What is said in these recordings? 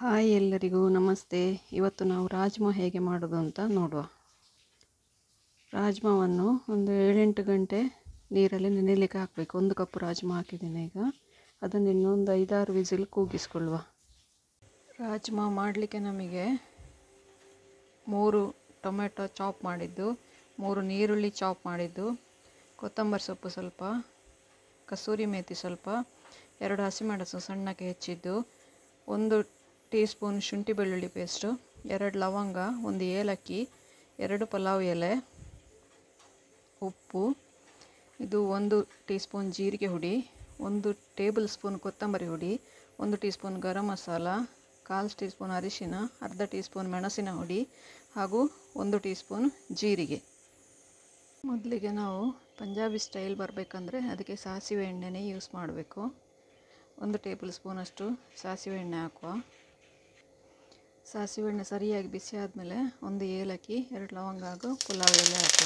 hi ಎಲ್ಲರಿಗೂ ನಮಸ್ತೆ ಇವತ್ತು ನಾವು ರಾಜ್ಮಾ ಹೇಗೆ ಮಾಡೋದು ಅಂತ ನೋಡುವ ರಾಜ್ಮಾವನ್ನು ಒಂದು ಏಳೆಂಟು ಗಂಟೆ ನೀರಲ್ಲಿ ನೆನೆಯಲಿಕ್ಕೆ ಹಾಕಬೇಕು ಒಂದು ಕಪ್ ರಾಜ್ಮಾ ಹಾಕಿದ್ದೇನೆ ಈಗ ಅದನ್ನು ಇನ್ನೊಂದು ಐದಾರು ವಿಸಿಲ್ ಕೂಗಿಸ್ಕೊಳ್ಳುವ ರಾಜ್ಮಾ ಮಾಡಲಿಕ್ಕೆ ನಮಗೆ ಮೂರು ಟೊಮೆಟೊ ಚಾಪ್ ಮಾಡಿದ್ದು ಮೂರು ನೀರುಳ್ಳಿ ಚಾಪ್ ಮಾಡಿದ್ದು ಕೊತ್ತಂಬರಿ ಸೊಪ್ಪು ಸ್ವಲ್ಪ ಕಸೂರಿ ಮೇಥಿ ಸ್ವಲ್ಪ ಎರಡು ಹಸಿಮೆಣಸು ಸಣ್ಣಕ್ಕೆ ಹೆಚ್ಚಿದ್ದು ಒಂದು ಟೀ ಸ್ಪೂನ್ ಶುಂಠಿ ಬೆಳ್ಳುಳ್ಳಿ ಪೇಸ್ಟು ಎರಡು ಲವಂಗ ಒಂದು ಏಲಕ್ಕಿ ಎರಡು ಪಲಾವ್ ಎಲೆ ಉಪ್ಪು ಇದು ಒಂದು ಟೀ ಸ್ಪೂನ್ ಜೀರಿಗೆ ಹುಡಿ ಒಂದು ಟೇಬಲ್ ಸ್ಪೂನ್ ಕೊತ್ತಂಬರಿ ಹುಡಿ ಒಂದು ಟೀ ಸ್ಪೂನ್ ಗರಂ ಮಸಾಲ ಕಾಲು ಟೀ ಸ್ಪೂನ್ ಅರಿಶಿನ ಅರ್ಧ ಟೀ ಸ್ಪೂನ್ ಮೆಣಸಿನ ಹುಡಿ ಹಾಗೂ ಒಂದು ಟೀ ಸ್ಪೂನ್ ಜೀರಿಗೆ ಮೊದಲಿಗೆ ನಾವು ಪಂಜಾಬಿ ಸ್ಟೈಲ್ ಬರಬೇಕಂದ್ರೆ ಅದಕ್ಕೆ ಸಾಸಿವೆ ಎಣ್ಣೆನೇ ಯೂಸ್ ಮಾಡಬೇಕು ಒಂದು ಟೇಬಲ್ ಸ್ಪೂನಷ್ಟು ಸಾಸಿವೆ ಎಣ್ಣೆ ಹಾಕುವ ಸಾಸಿವೆ ಎಣ್ಣೆ ಸರಿಯಾಗಿ ಬಿಸಿ ಆದಮೇಲೆ ಒಂದು ಏಲಕ್ಕಿ ಎರಡು ಲವಂಗ ಹಾಗೂ ಪುಲಾವ್ ಎಲೆ ಹಾಕುವ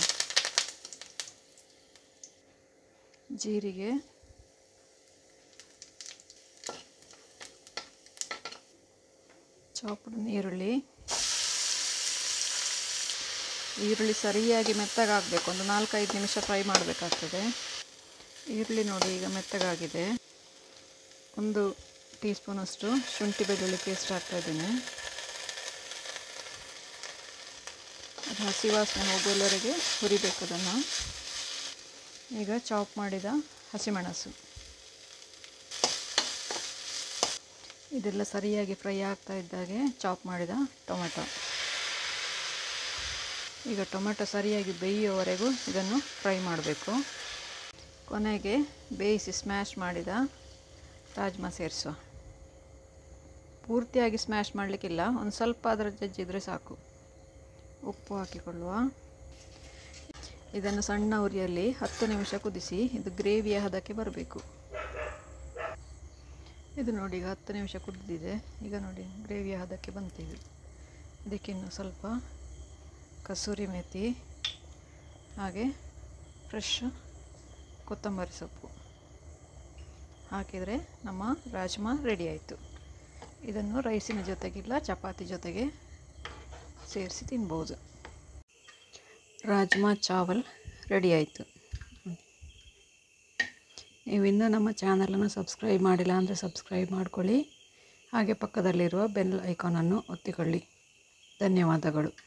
ಜೀರಿಗೆ ಚಾಪ್ಡ್ ಈರುಳ್ಳಿ ಈರುಳ್ಳಿ ಸರಿಯಾಗಿ ಮೆತ್ತಗಾಗಬೇಕು ಒಂದು ನಾಲ್ಕೈದು ನಿಮಿಷ ಫ್ರೈ ಮಾಡಬೇಕಾಗ್ತದೆ ಈರುಳ್ಳಿ ನೋಡಿ ಈಗ ಮೆತ್ತಗಾಗಿದೆ ಒಂದು ಟೀ ಸ್ಪೂನಷ್ಟು ಶುಂಠಿ ಬೆಳ್ಳುಳ್ಳಿ ಪೇಸ್ಟ್ ಹಾಕ್ತಾಯಿದ್ದೀನಿ ಅದು ಹಸಿ ವಾಸನೆ ಹೋಗುವವರೆಗೆ ಹುರಿಬೇಕು ಅದನ್ನು ಈಗ ಚಾಪ್ ಮಾಡಿದ ಹಸಿಮೆಣಸು ಇದೆಲ್ಲ ಸರಿಯಾಗಿ ಫ್ರೈ ಆಗ್ತಾ ಇದ್ದಾಗೆ ಚಾಪ್ ಮಾಡಿದ ಟೊಮೆಟೊ ಈಗ ಟೊಮೆಟೊ ಸರಿಯಾಗಿ ಬೇಯುವವರೆಗೂ ಇದನ್ನು ಫ್ರೈ ಮಾಡಬೇಕು ಕೊನೆಗೆ ಬೇಯಿಸಿ ಸ್ಮ್ಯಾಶ್ ಮಾಡಿದ ರಾಜ್ಮಾ ಸೇರಿಸುವ ಪೂರ್ತಿಯಾಗಿ ಸ್ಮ್ಯಾಶ್ ಮಾಡಲಿಕ್ಕಿಲ್ಲ ಒಂದು ಸ್ವಲ್ಪ ಅದರ ಜಜ್ಜಿದ್ರೆ ಸಾಕು ಉಪ್ಪು ಹಾಕಿಕೊಳ್ಳುವ ಇದನ್ನು ಸಣ್ಣ ಉರಿಯಲ್ಲಿ ಹತ್ತು ನಿಮಿಷ ಕುದಿಸಿ ಇದು ಗ್ರೇವಿಯ ಹದಕ್ಕೆ ಬರಬೇಕು ಇದು ನೋಡಿ ಈಗ ಹತ್ತು ನಿಮಿಷ ಕುದಿದಿದೆ ಈಗ ನೋಡಿ ಗ್ರೇವಿಯ ಹದಕ್ಕೆ ಬಂತಿದೆ ಇದಕ್ಕಿನ್ನು ಸ್ವಲ್ಪ ಕಸೂರಿ ಮೇಥಿ ಹಾಗೆ ಫ್ರೆಶ್ ಕೊತ್ತಂಬರಿ ಸೊಪ್ಪು ಹಾಕಿದರೆ ನಮ್ಮ ರಾಜ್ಮಾ ರೆಡಿ ಆಯಿತು ಇದನ್ನು ರೈಸಿನ ಜೊತೆಗಿಲ್ಲ ಚಪಾತಿ ಜೊತೆಗೆ ಸೇರಿಸಿ ತಿನ್ಬೋದು ರಾಜ್ಮಾ ಚಾವಲ್ ರೆಡಿ ಆಯಿತು ನೀವು ಇನ್ನೂ ನಮ್ಮ ಚಾನಲನ್ನು ಸಬ್ಸ್ಕ್ರೈಬ್ ಮಾಡಿಲ್ಲ ಅಂದರೆ ಸಬ್ಸ್ಕ್ರೈಬ್ ಮಾಡಿಕೊಳ್ಳಿ ಹಾಗೆ ಪಕ್ಕದಲ್ಲಿರುವ ಬೆಲ್ ಐಕಾನನ್ನು ಒತ್ತಿಕೊಳ್ಳಿ ಧನ್ಯವಾದಗಳು